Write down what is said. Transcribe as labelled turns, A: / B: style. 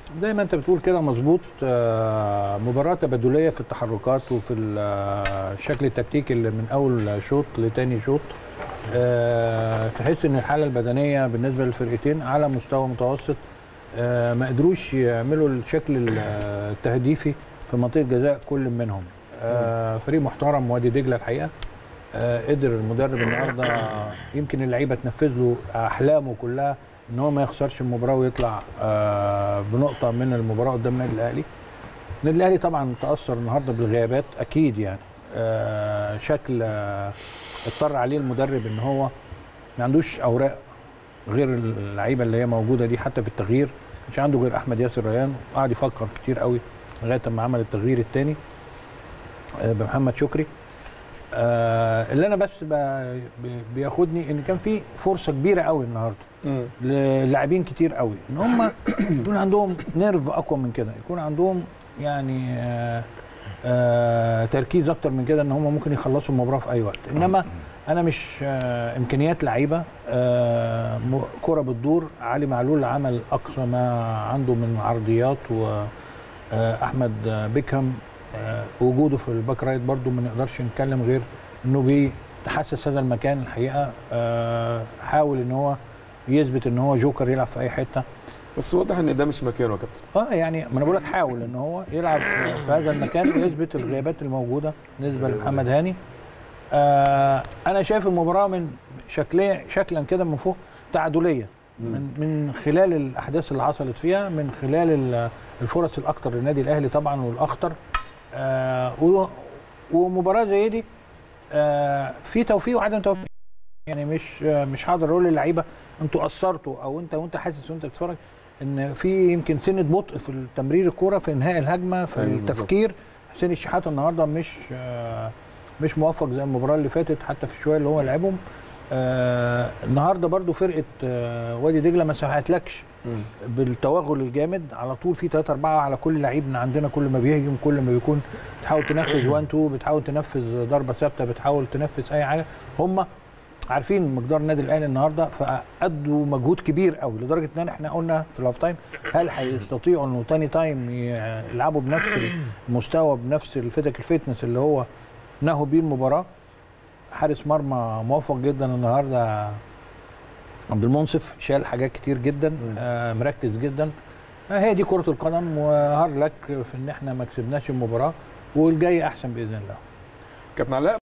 A: زي ما انت بتقول كده مظبوط آه، مباراه تبادليه في التحركات وفي ال- آه، الشكل التكتيكي اللي من اول شوط لتاني شوط آه، تحس ان الحاله البدنيه بالنسبه للفرقتين على مستوى متوسط آه، ما قدروش يعملوا الشكل ال- آه، التهديفي في منطقه جزاء كل منهم آه، فريق محترم وادي دجله الحقيقه آه، قدر المدرب النهارده يمكن اللعيبه تنفذ له احلامه كلها ان هو ما يخسرش المباراه ويطلع آه، بنقطه من المباراه قدام النادي الاهلي. النادي الاهلي طبعا تاثر النهارده بالغيابات اكيد يعني آه، شكل آه، اضطر عليه المدرب ان هو ما عندوش اوراق غير اللعيبه اللي هي موجوده دي حتى في التغيير مش عنده غير احمد ياسر ريان وقعد يفكر كتير قوي لغايه ما عمل التغيير الثاني بمحمد شكري آه، اللي انا بس ب- ب- بياخدني ان كان في فرصه كبيره قوي النهارده للاعبين كتير قوي ان هم يكون عندهم نيرف اقوى من كده يكون عندهم يعني آه آه تركيز اكتر من كده ان هم ممكن يخلصوا المباراه في اي وقت انما انا مش آه امكانيات لعيبه آه م- كره بتدور علي معلول عمل اقصى ما عنده من عرضيات واحمد بيكهام آه وجوده في الباك رايت برضو ما نقدرش نتكلم غير انه بيتحسس هذا المكان الحقيقه آه حاول ان هو يثبت ان هو جوكر يلعب في اي حته
B: بس واضح ان ده مش مكانه يا كابتن
A: اه يعني ما انا بقول لك حاول ان هو يلعب في في هذا المكان ويثبت الغيابات الموجوده بالنسبه لمحمد هاني آه انا شايف المباراه من شكليا شكلا كده من فوق تعادليه من من خلال الاحداث اللي حصلت فيها من خلال ال- الفرص الاكثر للنادي الاهلي طبعا والاخطر آه و- ومباراه زي دي آه في توفيق وعدم توفيق يعني مش آه مش هقدر اقول للعيبه انتوا قصرتوا او انت وانت حاسس وانت بتتفرج ان في يمكن سنه بطء في تمرير الكوره في انهاء الهجمه في
B: أيوة بالظبط.
A: التفكير حسين الشحات النهارده مش آه مش موفق زي المباراه اللي فاتت حتى في الشويه اللي هو لعبهم آه النهارده برضو فرقه آه وادي دجله ما سمحتلكش بالتوغل الجامد على طول في 3 4 على كل لعيب من عندنا كل ما بيهجم كل ما بيكون بتحاول تنفذ 1 2 بتحاول تنفذ ضربه ثابته بتحاول تنفذ اي حاجه هم عارفين مقدار النادي الاهلي النهارده فادوا مجهود كبير قوي لدرجه ان احنا قلنا في الهاف تايم هل هيستطيعوا انه تاني تايم يلعبوا بنفس المستوى بنفس الفتك الفتنس اللي هو نهوا بيه المباراه حارس مرمى موفق جدا النهارده عبد المنصف شال حاجات كتير جدا آه مركز جدا آه هي دي كره القدم وهارد لك في ان احنا ما كسبناش المباراه والجاي احسن باذن الله
B: كابتن علاء